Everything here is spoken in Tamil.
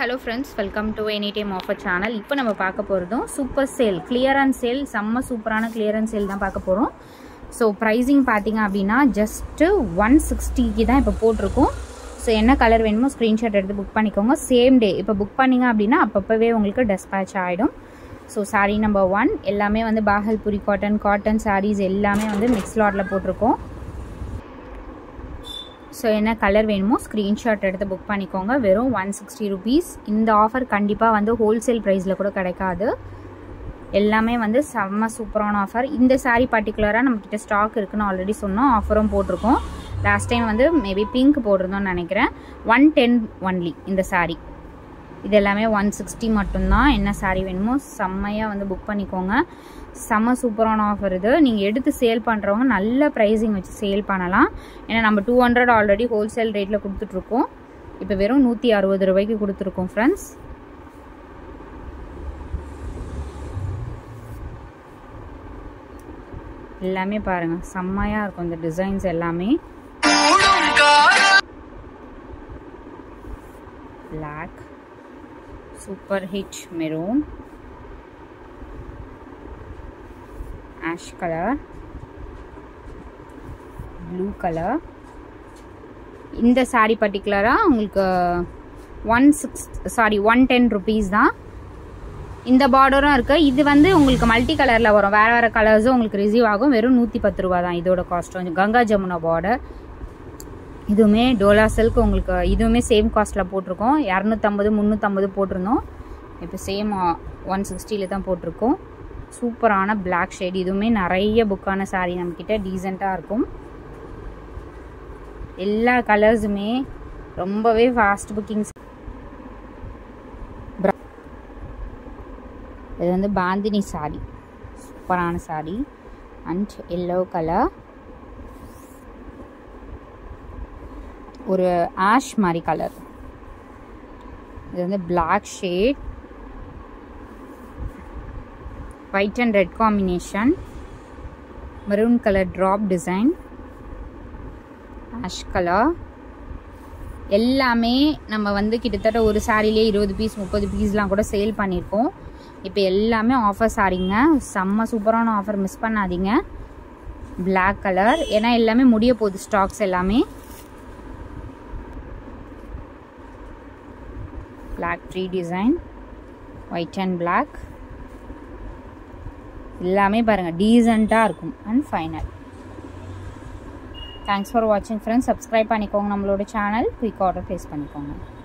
hello friends welcome to any time offer channel இப்போ நம்ம பார்க்க போகிறதும் சூப்பர் சேல் கிளியரன்ஸ் சேல் செம்ம சூப்பரான கிளியரன்ஸ் சேல் தான் பார்க்க போகிறோம் ஸோ ப்ரைஸிங் பார்த்தீங்க அப்படின்னா ஜஸ்ட்டு ஒன் சிக்ஸ்டிக்கு தான் இப்போ போட்டிருக்கோம் ஸோ என்ன கலர் வேணுமோ ஸ்க்ரீன்ஷாட் எடுத்து புக் பண்ணிக்கோங்க சேம் டே இப்போ புக் பண்ணிங்க அப்படின்னா அப்பப்போவே உங்களுக்கு டெஸ்பேச் ஆகிடும் ஸோ சாரீ நம்பர் ஒன் எல்லாமே வந்து பாகல்புரி காட்டன் காட்டன் சாரீஸ் எல்லாமே வந்து மிக்ஸ் லாட்டில் போட்டிருக்கோம் ஸோ என்ன கலர் வேணுமோ ஸ்க்ரீன்ஷாட் எடுத்து புக் பண்ணிக்கோங்க வெறும் ஒன் சிக்ஸ்டி ருபீஸ் இந்த ஆஃபர் கண்டிப்பாக வந்து ஹோல்சேல் ப்ரைஸில் கூட கிடைக்காது எல்லாமே வந்து செம்ம சூப்பரான ஆஃபர் இந்த சாரீ பர்டிகுலராக நம்மக்கிட்ட ஸ்டாக் இருக்குன்னு ஆல்ரெடி சொன்னோம் ஆஃபரும் போட்டிருக்கோம் லாஸ்ட் டைம் வந்து மேபி பிங்க் போட்டிருந்தோம்னு நினைக்கிறேன் ஒன் டென் ஒன்லி இந்த சாரீ இது எல்லாமே ஒன் சிக்ஸ்டி மட்டும்தான் என்ன சாரீ வேணுமோ செம்மையாக வந்து புக் பண்ணிக்கோங்க செம்ம சூப்பரான ஆஃபர் இது நீங்கள் எடுத்து சேல் பண்ணுறவங்க நல்ல ப்ரைஸிங் வச்சு சேல் பண்ணலாம் ஏன்னா நம்ம டூ ஹண்ட்ரட் ஆல்ரெடி ஹோல்சேல் ரேட்டில் கொடுத்துட்ருக்கோம் இப்போ வெறும் நூற்றி அறுபது ரூபாய்க்கு கொடுத்துருக்கோம் ஃப்ரெண்ட்ஸ் எல்லாமே பாருங்கள் செம்மையாக இருக்கும் இந்த டிசைன்ஸ் எல்லாமே black super hit maroon ash colour blue colour இந்த சாரீ பர்டிகுலராக உங்களுக்கு one six sorry one ten rupees தான் இந்த பார்டரும் இருக்குது இது வந்து உங்களுக்கு மல்டி கலரில் வரும் வேறு வேறு கலர்ஸும் உங்களுக்கு ரிசீவ் ஆகும் வெறும் நூற்றி பத்து ரூபா தான் இதோட காஸ்ட்டும் கங்கா ஜமுனா பார்டர் இதுவுமே டோலா சில்க் உங்களுக்கு இதுவுமே சேம் காஸ்ட்டில் போட்டிருக்கோம் இரநூத்தம்பது முந்நூற்றம்பது போட்டிருந்தோம் இப்போ சேம் ஒன் சிக்ஸ்டியில் தான் போட்டிருக்கோம் சூப்பரான பிளாக் ஷேட் இதுவுமே நிறைய புக்கான சாரீ நம்மக்கிட்ட டீசெண்டாக இருக்கும் எல்லா கலர்ஸுமே ரொம்பவே ஃபாஸ்ட் புக்கிங்ஸ் இது வந்து பாந்தினி சாரி சூப்பரான சாரி அண்ட் எல்லோ கலர் ஒரு ஆஷ் மாதிரி கலர் இது வந்து black shade white and red combination maroon colour drop design ash colour எல்லாமே நம்ம வந்து கிட்டத்தட்ட ஒரு சாரிலே இருபது பீஸ் முப்பது பீஸ்லாம் கூட சேல் பண்ணியிருக்கோம் இப்போ எல்லாமே ஆஃபர் சாரிங்க செம்ம சூப்பரான ஆஃபர் மிஸ் பண்ணாதீங்க பிளாக் கலர் ஏன்னா எல்லாமே முடிய போகுது ஸ்டாக்ஸ் எல்லாமே black tree design white and black எல்லாமே பாருங்கள் டீசெண்டாக இருக்கும் அண்ட் ஃபைனல் தேங்க்ஸ் ஃபார் வாட்சிங் ஃப்ரெண்ட்ஸ் சப்ஸ்கிரைப் பண்ணிக்கோங்க நம்மளோட சேனல் குயிக் ஆர்டர் ஃபேஸ் பண்ணிக்கோங்க